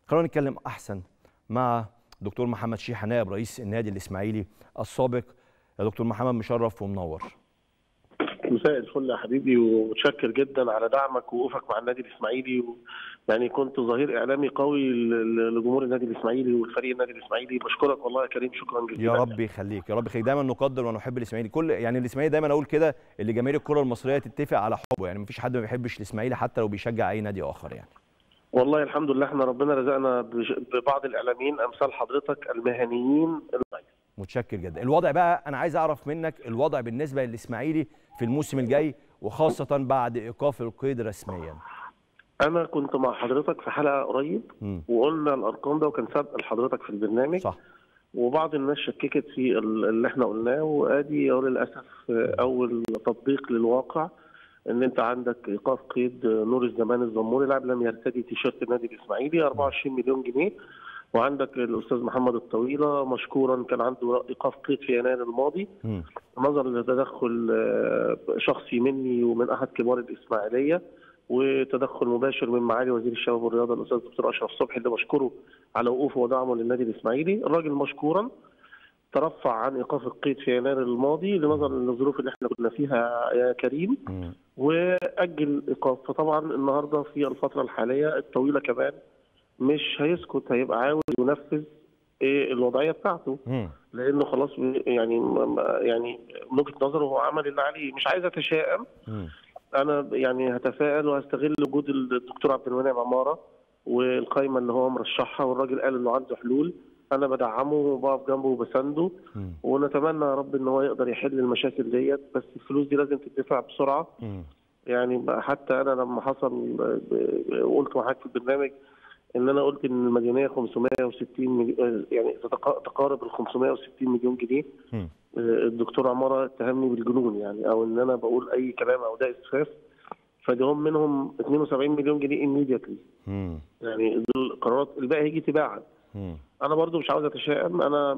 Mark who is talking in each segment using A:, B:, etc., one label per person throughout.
A: خلونا نتكلم احسن مع دكتور محمد شيحه نائب رئيس النادي الاسماعيلي السابق يا دكتور محمد مشرف ومنور
B: مساء الفل يا حبيبي ومتشكر جدا على دعمك ووقوفك مع النادي الاسماعيلي و... يعني كنت ظهير اعلامي قوي ل- لجمهور النادي الاسماعيلي والفريق النادي الاسماعيلي بشكرك والله يا كريم شكرا جزيلا
A: يا رب يخليك يا رب يخليك دايما نقدر ونحب الاسماعيلي كل يعني الاسماعيلي دايما اقول كده اللي جماهير الكره المصريه تتفق على حبه يعني مفيش حد ما بيحبش الاسماعيلي حتى لو بيشجع اي نادي اخر يعني
B: والله الحمد لله احنا ربنا رزقنا بج- ببعض الاعلاميين امثال حضرتك المهنيين
A: متشكر جدا الوضع بقى انا عايز اعرف منك الوضع بالنسبه للاسماعيلي في الموسم الجاي وخاصه بعد ايقاف القيد رسميا
B: انا كنت مع حضرتك في حلقه قريب
A: مم.
B: وقلنا الارقام ده وكان سابق لحضرتك في البرنامج
A: صح
B: وبعض الناس شككت في ال- اللي احنا قلناه وادي أهو للاسف اول تطبيق للواقع ان انت عندك ايقاف قيد نور الزمان الزموري لاعب لم يرتدي تيشيرت النادي الاسماعيلي 24 مليون جنيه وعندك الاستاذ محمد الطويله مشكورا كان عنده ايقاف قيد في يناير الماضي
A: مم.
B: نظرا لتدخل آه، شخصي مني ومن احد كبار الاسماعيليه وتدخل مباشر من معالي وزير الشباب والرياضه الاستاذ الدكتور اشرف صبحي اللي بشكره على وقوفه ودعمه للنادي الاسماعيلي، الراجل مشكورا ترفع عن ايقاف القيد في يناير الماضي لنظرا للظروف اللي احنا كنا فيها يا كريم
A: مم.
B: واجل الايقاف فطبعا النهارده في الفتره الحاليه الطويله كمان مش هيسكت هيبقى عاوز ينفذ إيه الوضعيه بتاعته
A: مم.
B: لانه خلاص يعني يعني من وجهه نظره هو عمل اللي عليه مش عايز اتشائم
A: مم.
B: انا يعني هتفائل وهستغل وجود الدكتور عبد المنعم عماره والقايمه اللي هو مرشحها والراجل قال انه عنده حلول انا بدعمه وبقف جنبه وبسنده
A: مم.
B: ونتمنى يا رب ان هو يقدر يحل المشاكل ديت بس الفلوس دي لازم تدفع بسرعه
A: مم.
B: يعني بقى حتى انا لما حصل وقلت معاك في البرنامج ان انا قلت ان المديونيه 560 مليون يعني تتق- تقارب ال 560 مليون جنيه
A: مم.
B: الدكتور عماره اتهمني بالجنون يعني او ان انا بقول اي كلام او ده اسفاف فدهم منهم 72 مليون جنيه immediately
A: مم.
B: يعني دول قرارات الباقي هيجي تباعا
A: مم.
B: انا برضو مش عاوز اتشائم انا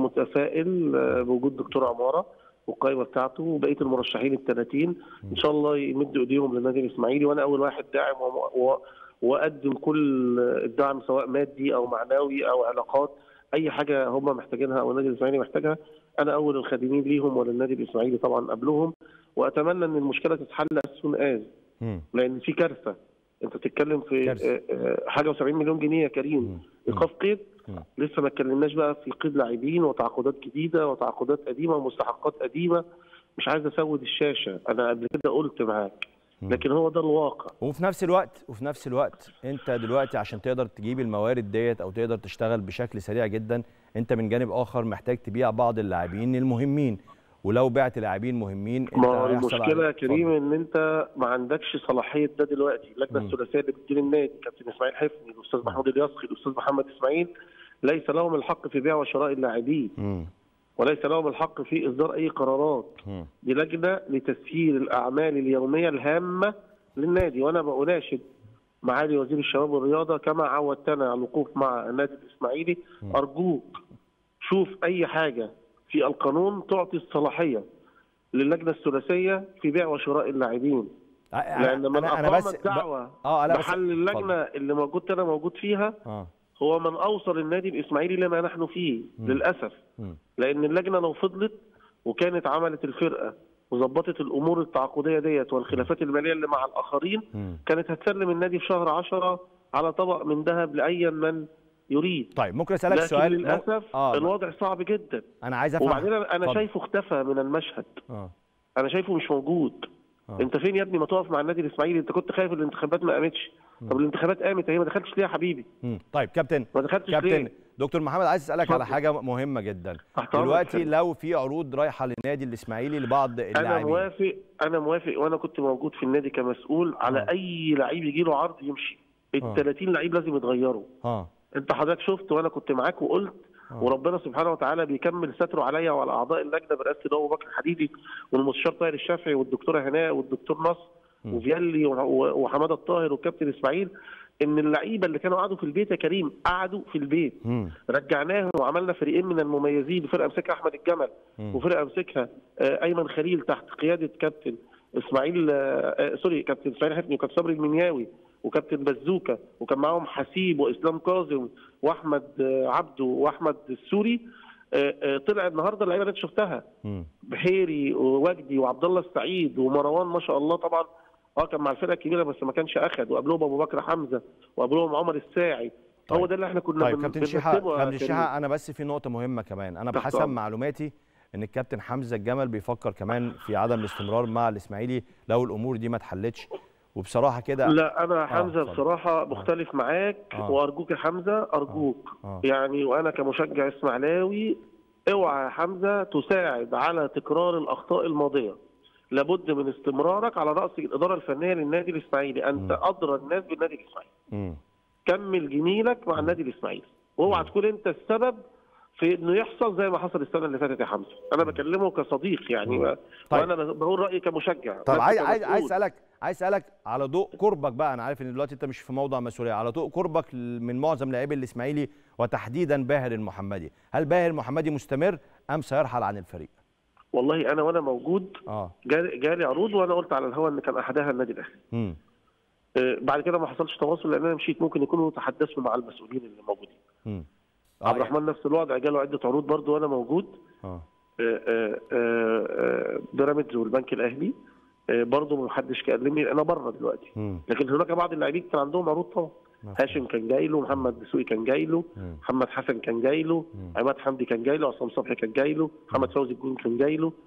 B: متفائل بوجود دكتور عماره والقائمه بتاعته وبقيه المرشحين ال 30 ان شاء الله يمدوا ايديهم للنادي الاسماعيلي وانا اول واحد داعم وم- و- واقدم كل الدعم سواء مادي او معنوي او علاقات اي حاجه هم محتاجينها او النادي الاسماعيلي محتاجها انا اول الخادمين ليهم وللنادي الاسماعيلي طبعا قبلهم واتمنى ان المشكله تتحل as soon as
A: مم.
B: لان في كارثه انت بتتكلم في
A: كارثة.
B: آه، آه، حاجه و70 مليون جنيه يا كريم
A: مم.
B: ايقاف قيد
A: مم.
B: لسه ما اتكلمناش بقى في قيد لاعبين وتعاقدات جديده وتعاقدات قديمه ومستحقات قديمه مش عايز اسود الشاشه انا قبل كده قلت معاك لكن هو ده الواقع
A: وفي نفس الوقت وفي نفس الوقت انت دلوقتي عشان تقدر تجيب الموارد ديت او تقدر تشتغل بشكل سريع جدا انت من جانب اخر محتاج تبيع بعض اللاعبين المهمين ولو بعت لاعبين مهمين انت
B: ما هو
A: هيحصل
B: المشكله يا
A: على-
B: كريم ان انت ما عندكش صلاحيه ده دلوقتي اللجنه
A: مم.
B: الثلاثيه اللي بتدير النادي كابتن اسماعيل حفني الاستاذ محمود الياسخي الاستاذ محمد اسماعيل ليس لهم الحق في بيع وشراء اللاعبين
A: مم.
B: وليس لهم الحق في اصدار اي قرارات
A: مم.
B: دي لجنه لتسيير الاعمال اليوميه الهامه للنادي وانا بناشد معالي وزير الشباب والرياضه كما عودتنا على الوقوف مع النادي الاسماعيلي ارجوك شوف اي حاجه في القانون تعطي الصلاحيه للجنه الثلاثيه في بيع وشراء اللاعبين لان من
A: انا انا
B: اقام
A: بس
B: الدعوه
A: اه انا بس
B: محل اللجنه اللي موجود انا موجود فيها
A: اه
B: هو من اوصل النادي الاسماعيلي لما نحن فيه
A: مم.
B: للاسف
A: مم.
B: لان اللجنه لو فضلت وكانت عملت الفرقه وظبطت الامور التعاقديه ديت والخلافات الماليه اللي مع الاخرين
A: مم.
B: كانت هتسلم النادي في شهر 10 على طبق من ذهب لاي من يريد
A: طيب ممكن اسالك
B: لكن
A: سؤال
B: للاسف
A: اه
B: الوضع صعب جدا
A: انا عايز افهم
B: وبعدين انا
A: اتفضل.
B: شايفه اختفى من المشهد
A: اه
B: انا شايفه مش موجود
A: آه.
B: انت فين يا ابني ما تقف مع النادي الاسماعيلي انت كنت خايف الانتخابات ما قامتش طب الانتخابات قامت اهي ما دخلتش ليه يا حبيبي
A: مم. طيب كابتن
B: ما دخلتش
A: كابتن
B: ليه
A: دكتور محمد عايز اسالك على
B: اتفضل.
A: حاجه مهمه جدا
B: تحت أمرك
A: دلوقتي
B: فندم.
A: لو في عروض رايحه للنادي الاسماعيلي لبعض
B: انا
A: اللاعبين
B: موافق انا موافق وانا كنت موجود في النادي كمسؤول على
A: آه.
B: اي لعيب يجي له عرض يمشي ال
A: آه.
B: 30 لعيب لازم يتغيروا
A: اه
B: انت حضرتك شفت وانا كنت معاك وقلت
A: آه.
B: وربنا سبحانه وتعالى بيكمل ستره عليا وعلى اعضاء اللجنه برئاسه ابو بكر الحديدي والمستشار طاهر الشافعي والدكتوره هناء والدكتور نصر
A: مم.
B: وفيالي و- وحماده الطاهر والكابتن اسماعيل ان اللعيبه اللي كانوا قعدوا في البيت يا كريم قعدوا في البيت
A: مم.
B: رجعناهم وعملنا فريقين من المميزين فرقه مسكها احمد الجمل
A: مم.
B: وفرقه مسكها آه، ايمن خليل تحت قياده كابتن اسماعيل آه، آه، سوري كابتن اسماعيل حفني وكابتن صبري المنياوي وكابتن بزوكه وكان معاهم حسيب واسلام كاظم واحمد آه، عبده واحمد السوري آه، آه، طلع النهارده اللعيبه اللي انت شفتها
A: مم.
B: بحيري ووجدي وعبد الله السعيد ومروان ما شاء الله طبعا اه كان مع الفرقه الكبيره بس ما كانش اخد وقبلهم ابو بكر حمزه وقبلهم عمر الساعي هو
A: طيب.
B: ده اللي احنا كنا
A: طيب
B: بن-
A: كابتن شيحه
B: بنرتبه يا
A: كابتن
B: كريم.
A: شيحه انا بس في نقطه مهمه كمان انا
B: تحت
A: بحسب
B: أمرك.
A: معلوماتي ان الكابتن حمزه الجمل بيفكر كمان في عدم الاستمرار مع الاسماعيلي لو الامور دي ما اتحلتش وبصراحه كده
B: لا انا حمزه
A: اتفضل.
B: بصراحه مختلف معاك
A: آه.
B: وارجوك يا حمزه ارجوك
A: آه.
B: يعني وانا كمشجع اسماعيلاوي اوعى يا حمزه تساعد على تكرار الاخطاء الماضيه لابد من استمرارك على راس الاداره الفنيه للنادي الاسماعيلي انت
A: مم.
B: ادرى الناس بالنادي الاسماعيلي
A: مم.
B: كمل جميلك مع النادي الاسماعيلي واوعى تكون انت السبب في انه يحصل زي ما حصل السنه اللي فاتت يا حمزه انا بكلمه كصديق يعني
A: مم. طيب.
B: وانا بقول رايي كمشجع
A: طب
B: بس
A: عايز عايز
B: كمسؤول.
A: عايز اسالك عايز اسالك على ضوء قربك بقى انا عارف ان دلوقتي انت مش في موضع مسؤوليه على ضوء قربك من معظم لاعبي الاسماعيلي وتحديدا باهر المحمدي هل باهر المحمدي مستمر ام سيرحل عن الفريق
B: والله انا وانا موجود
A: اه
B: جالي, جالي عروض وانا قلت على الهوا ان كان احدها النادي الاهلي
A: امم
B: آه، بعد كده ما حصلش تواصل لان انا مشيت ممكن يكونوا تحدثوا مع المسؤولين اللي موجودين
A: امم
B: عبد الرحمن نفس الوضع جاله عده عروض برضه وانا موجود
A: اه
B: آه، آه، آه، بيراميدز والبنك الاهلي آه، برضه ما حدش كلمني انا بره دلوقتي
A: امم
B: لكن هناك بعض اللاعبين كان عندهم عروض طبعا هاشم كان جاي له محمد دسوقي كان جاي له
A: مم.
B: محمد حسن كان جاي له
A: مم.
B: عماد حمدي كان جاي له عصام صبحي كان جاي له محمد فوزي الجون كان جاي له